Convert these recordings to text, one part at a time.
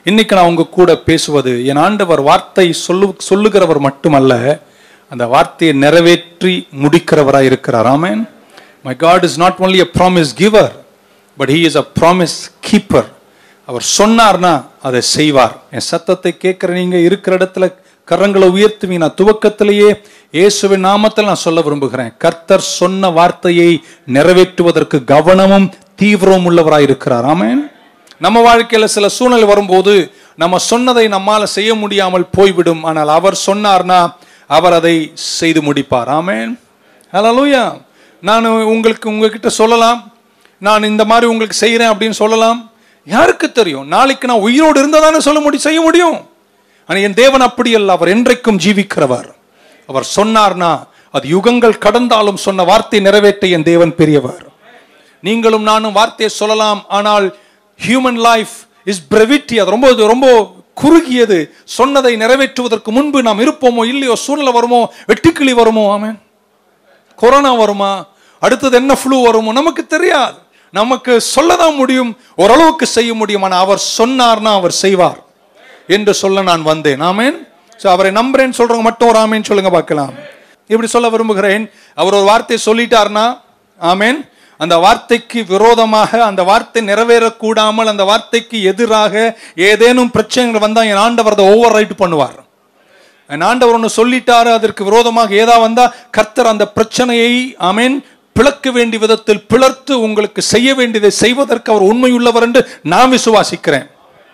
இன்னைக்கு நான் உங்க கூட பேசுவது என் ஆண்டவர் வார்த்தை சொல்லு சொல்லுகிறவர் மட்டுமல்ல அந்த வார்த்தையை நிறைவேற்றி முடிக்கிறவராய் இருக்கிறார் amen my God is not only a promise giver but he is a promise keeper அவர் சொன்னார்னா அதை செய்வார் என் சத்தத்தை கேட்கிற நீங்க இருக்கிற இடத்துல கரங்களை உயர்த்துவீங்க நான் துவக்கத்திலேயே இயேசுவின் நாமத்தில் நான் சொல்ல விரும்புகிறேன் கர்த்தர் சொன்ன வார்த்தையை நிறைவேற்றுவதற்கு கவனமும் தீவிரமும் உள்ளவராய் இருக்கிறார் ஆமென் நம்ம வாழ்க்கையில சில சூழ்நிலை வரும்போது நம்ம சொன்னதை நம்மால செய்ய முடியாமல் போய்விடும் ஆனால் அவர் சொன்னார்னா அவர் அதை செய்து முடிப்பார் ஆமென் ஹalleluya நான் உங்களுக்கு உங்ககிட்ட சொல்லலாம் நான் இந்த மாதிரி உங்களுக்கு செய்கிறேன் அப்படின்னு சொல்லலாம் யாருக்கு தெரியும் நாளைக்கு நான் உயிரோடு இருந்தால் தானே சொல்ல முடியும் செய்ய முடியும் ஆனால் என் தேவன் அப்படி அல்ல அவர் என்றைக்கும் ஜீவிக்கிறவர் அவர் சொன்னார்னா அது யுகங்கள் கடந்தாலும் சொன்ன வார்த்தை நிறைவேற்ற என் தேவன் பெரியவர் நீங்களும் நானும் வார்த்தையை சொல்லலாம் ஆனால் ஹியூமன் லைஃப் இஸ் பிரெவிட்டி அது ரொம்ப ரொம்ப குறுகியது சொன்னதை நிறைவேற்றுவதற்கு முன்பு நாம் இருப்போமோ இல்லையோ சூழ்நிலை வருமோ வெட்டுக்கிளி வருமோ ஆமென் கொரோனா வருமா அடுத்தது என்ன ஃப்ளூ வருமோ நமக்கு தெரியாது நமக்கு சொல்லதான் முடியும் ஓரளவுக்கு செய்ய முடியும் ஆனால் அவர் சொன்னார்னா அவர் செய்வார் என்று சொல்ல நான் வந்தேன் ஆமென் ஸோ அவரை நம்புறேன்னு சொல்றவங்க மட்டும் ஒரு ஆமேன்னு சொல்லுங்க பார்க்கலாம் இப்படி சொல்ல விரும்புகிறேன் அவர் ஒரு வார்த்தை சொல்லிட்டார்னா ஆமென் அந்த வார்த்தைக்கு விரோதமாக அந்த வார்த்தை நிறைவேறக்கூடாமல் அந்த வார்த்தைக்கு எதிராக ஏதேனும் பிரச்சனைகள் வந்தால் என் ஆண்டவர் அதை ஓவர் ரைட் பண்ணுவார் என் ஆண்டவர் ஒன்று சொல்லிட்டாரு அதற்கு விரோதமாக ஏதா வந்தா கர்த்தர் அந்த பிரச்சனையை ஆமென் பிளக்க வேண்டிய விதத்தில் பிளர்த்து உங்களுக்கு செய்ய வேண்டியதை செய்வதற்கு அவர் உண்மையுள்ளவர் என்று நான் விசுவாசிக்கிறேன்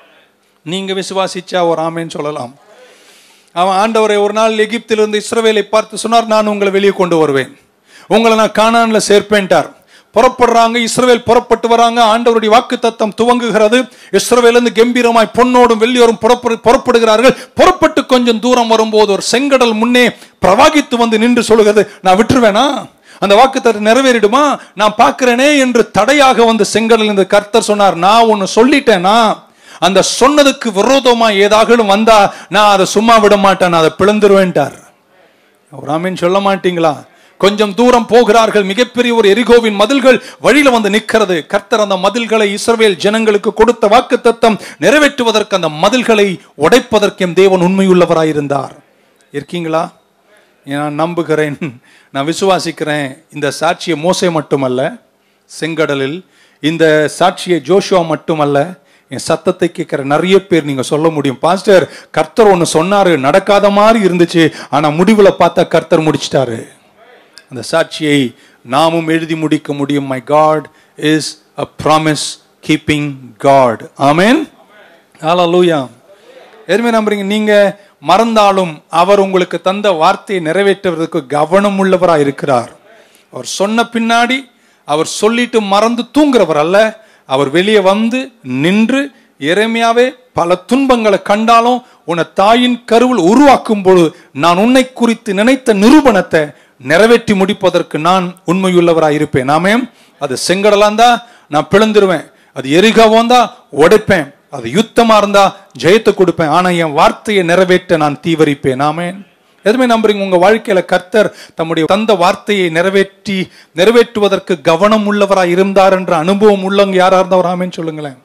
நீங்க விசுவாசிச்சா ஒரு ஆமேன்னு சொல்லலாம் அவன் ஆண்டவரை ஒரு நாள் எகிப்திலிருந்து இஸ்ரவேலை பார்த்து சொன்னார் நான் உங்களை வெளியே கொண்டு வருவேன் உங்களை நான் கானான்ல சேர்ப்பேன்ட்டார் புறப்படுறாங்க இஸ்ரவேல் புறப்பட்டு வராங்க ஆண்டவருடைய வாக்கு தத்தம் துவங்குகிறது இஸ்ரவேலிருந்து கம்பீரமாய் பொன்னோடும் வெள்ளியோரும் புறப்படு புறப்படுகிறார்கள் புறப்பட்டு கொஞ்சம் தூரம் வரும்போது ஒரு செங்கடல் முன்னே பிரவாகித்து வந்து நின்று சொல்லுகிறது நான் விட்டுருவேனா அந்த வாக்கு நிறைவேறிடுமா நான் பார்க்கிறேனே என்று தடையாக வந்து செங்கடல் இந்த கர்த்தர் சொன்னார் நான் ஒன்னு சொல்லிட்டேனா அந்த சொன்னதுக்கு விரோதமா ஏதாவது வந்தா நான் அதை சும்மா விட மாட்டேன் நான் அதை பிளந்துருவேன்ட்டார் அவர் ஆமீன் சொல்ல மாட்டீங்களா கொஞ்சம் தூரம் போகிறார்கள் மிகப்பெரிய ஒரு எரிகோவின் மதில்கள் வழியில வந்து நிற்கிறது கர்த்தர் அந்த மதில்களை இஸ்ரவேல் ஜனங்களுக்கு கொடுத்த வாக்கு தத்தம் நிறைவேற்றுவதற்கு அந்த மதில்களை உடைப்பதற்கு எம் தேவன் உண்மையுள்ளவராயிருந்தார் இருக்கீங்களா நான் நம்புகிறேன் நான் விசுவாசிக்கிறேன் இந்த சாட்சியை மோசே மட்டுமல்ல செங்கடலில் இந்த சாட்சியை ஜோஷுவா மட்டுமல்ல என் சத்தத்தை கேட்கிற நிறைய பேர் நீங்க சொல்ல முடியும் பாஸ்டர் கர்த்தர் ஒன்று சொன்னாரு நடக்காத மாதிரி இருந்துச்சு ஆனா முடிவுல பார்த்தா கர்த்தர் முடிச்சிட்டாரு அந்த சாட்சியை நாமும் எழுதி முடிக்க முடியும் my God is a promise keeping God amen ஹalleluya எதுவுமே நம்புறீங்க நீங்க மறந்தாலும் அவர் உங்களுக்கு தந்த வார்த்தையை நிறைவேற்றுவதற்கு கவனம் உள்ளவராக இருக்கிறார் அவர் சொன்ன பின்னாடி அவர் சொல்லிட்டு மறந்து தூங்குறவர் அல்ல அவர் வெளியே வந்து நின்று எரேமியாவே பல துன்பங்களை கண்டாலும் உன்னை தாயின் கருவில் உருவாக்கும் பொழுது நான் உன்னை குறித்து நினைத்த நிரூபணத்தை நிறைவேற்றி முடிப்பதற்கு நான் உண்மையுள்ளவராக இருப்பேன் நாமே அது செங்கடலா இருந்தா நான் பிளந்துருவேன் அது எரிகாவும் தான் உடைப்பேன் அது யுத்தமா இருந்தா ஜெயத்தை கொடுப்பேன் ஆனா என் வார்த்தையை நிறைவேற்ற நான் தீவரிப்பேன் ஆமே எதுவுமே நம்புறீங்க உங்க வாழ்க்கையில கர்த்தர் தம்முடைய தந்த வார்த்தையை நிறைவேற்றி நிறைவேற்றுவதற்கு கவனம் உள்ளவராய் இருந்தார் என்ற அனுபவம் உள்ளவங்க யாரா இருந்தவர் ஆமேன்னு சொல்லுங்களேன்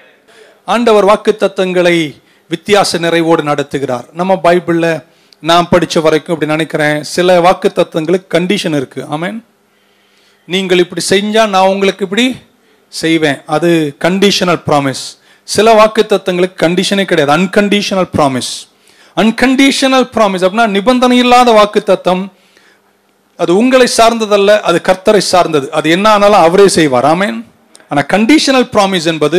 ஆண்டவர் வாக்கு தத்தங்களை வித்தியாச நிறைவோடு நடத்துகிறார் நம்ம பைபிள்ல நான் படிச்ச வரைக்கும் இப்படி நினைக்கிறேன் சில வாக்கு தத்தங்களுக்கு கண்டிஷன் இருக்கு ஆமேன் நீங்கள் இப்படி செஞ்சா நான் உங்களுக்கு இப்படி செய்வேன் அது கண்டிஷனல் ப்ராமிஸ் சில வாக்கு தத்தங்களுக்கு கண்டிஷனே கிடையாது அன்கண்டிஷனல் ப்ராமிஸ் அன்கண்டிஷனல் ப்ராமிஸ் அப்படின்னா நிபந்தனை இல்லாத வாக்கு தத்தம் அது உங்களை சார்ந்ததல்ல அது கர்த்தரை சார்ந்தது அது என்ன ஆனாலும் அவரே செய்வார் ஆமேன் ஆனா கண்டிஷனல் ப்ராமிஸ் என்பது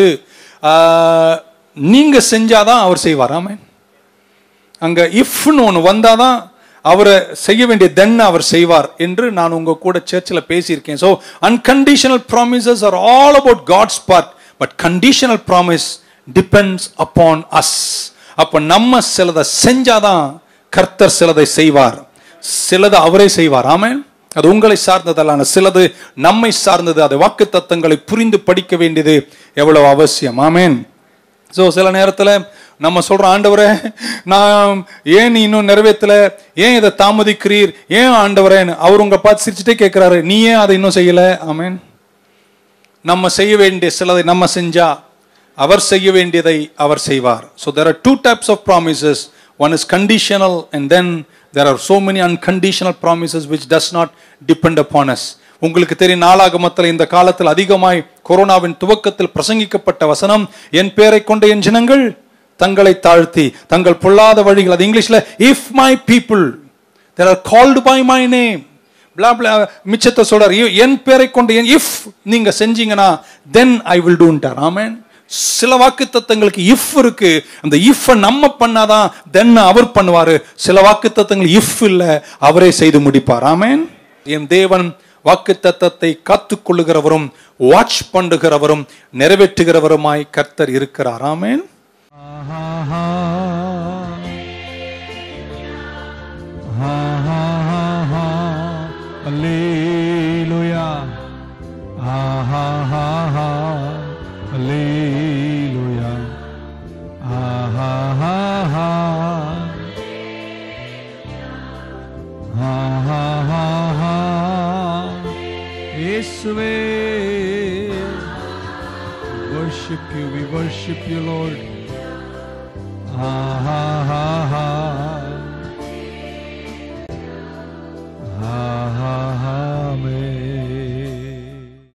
நீங்க செஞ்சாதான் அவர் செய்வார் ஆமேன் அங்க இஃப்னு ஒன்று வந்தாதான் அவரை செய்ய வேண்டிய தென் அவர் செய்வார் என்று நான் உங்க கூட சர்ச்சில் பேசியிருக்கேன் so unconditional promises are all about God's part but conditional promise depends upon us அப்ப நம்ம சிலதை செஞ்சாதான் கர்த்தர் சிலதை செய்வார் சிலது அவரே செய்வார் ஆமேன் அது உங்களை சார்ந்ததல்ல சிலது நம்மை சார்ந்தது அது வாக்கு தத்தங்களை புரிந்து படிக்க வேண்டியது எவ்வளவு அவசியம் ஆமேன் ஸோ சில நேரத்தில் நம்ம சொல்றோம் ஆண்டவரே நான் ஏன் நீ இன்னும் நிறைவேற்றல ஏன் இதை தாமதிக்கிறீர் ஏன் ஆண்டவரேன்னு அவர் உங்க பார்த்து சிரிச்சுட்டே கேட்கிறாரு நீ ஏன் அதை இன்னும் செய்யல ஆமேன் நம்ம செய்ய வேண்டிய சிலதை நம்ம செஞ்சா அவர் செய்ய வேண்டியதை அவர் செய்வார் so there are two types of promises one is conditional and then there are so many unconditional promises which does not depend upon us உங்களுக்கு தெரியும் நாளாகமத்தில் இந்த காலத்தில் அதிகமாய் கொரோனாவின் துவக்கத்தில் பிரசங்கிக்கப்பட்ட வசனம் என் பேரை கொண்ட என் ஜனங்கள் தங்களை தாழ்த்தி தங்கள் பொல்லாத வழிகள் அது இங்கிலீஷ்ல if my people there are called by my name blah blah மிச்சத்தை சொல்றார் "இ- என் பேரை கொண்டு இஃப் நீங்க செஞ்சீங்கன்னா தென் ஐ வில் டூன்ட்டார் ஆமென் சில வாக்கு தத்தங்களுக்கு இஃப் இருக்கு அந்த இஃப் நம்ம பண்ணாதான் தென் அவர் பண்ணுவாரு சில வாக்கு தத்தங்கள் இஃப் இல்ல அவரே செய்து முடிப்பார் ஆமென் என் தேவன் வாக்கு தத்தத்தை காத்துக்கொள்ளுகிறவரும் வாட்ச் பண்ணுகிறவரும் நிறைவேற்றுகிறவருமாய் கர்த்தர் இருக்கிறார் ஆமென் Hallelujah. Ah, ah, ah, ah. Hallelujah. Ah, ah, ah, ah. Ah, ah, ah, ah. இயேசுவே worship you we worship you lord ah, ah, ah,